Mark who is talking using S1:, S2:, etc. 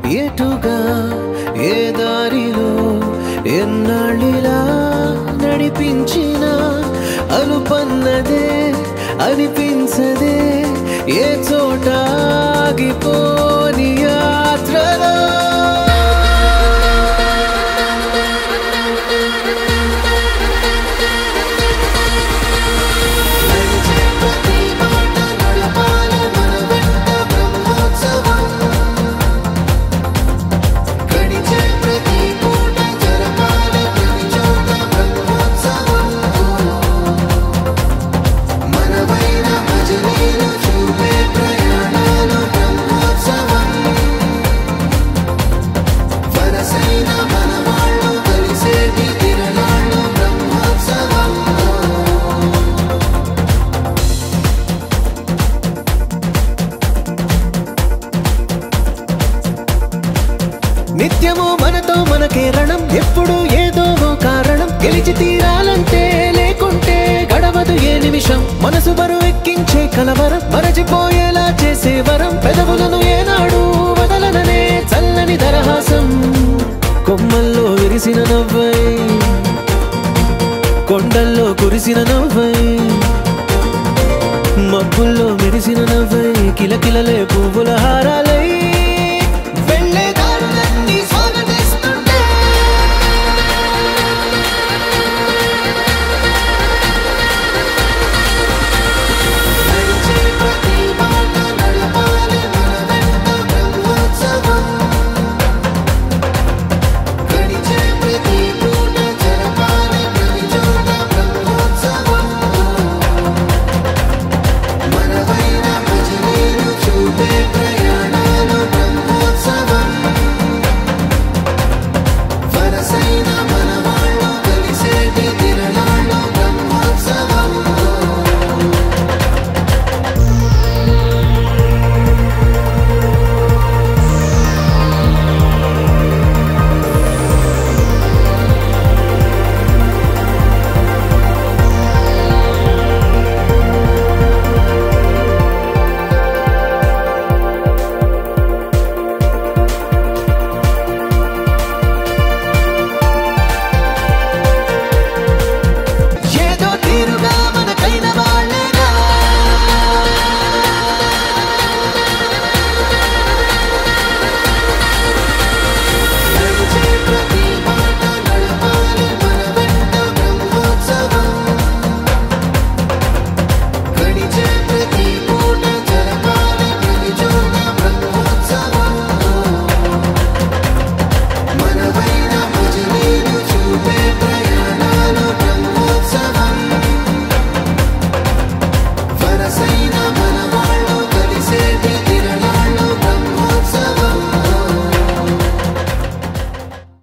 S1: ఎటుగా ఏ దారిలో ఎన్నాళ్ళిలా నడిపించిన అలుపన్నదే అనిపించదే ఏ చోట ఆగిపోని యాత్రలో నిత్యము మనతో మనకే రణం ఎప్పుడు ఏదో ఓ కారణం గెలిచి తీరాలంటే లేకుంటే గడవదు ఏ నిమిషం మనసు బరువు ఎక్కించే కలవరం మరచిపోయేలా చేసే వరం పెదవులను ఏనాడు వదలననే చల్లని దరహాసం కొమ్మల్లో విరిసిన నవ్వై కొండల్లో కురిసిన నవ్వై మబ్బుల్లో మెరిసిన నవ్వై కిలకిలలే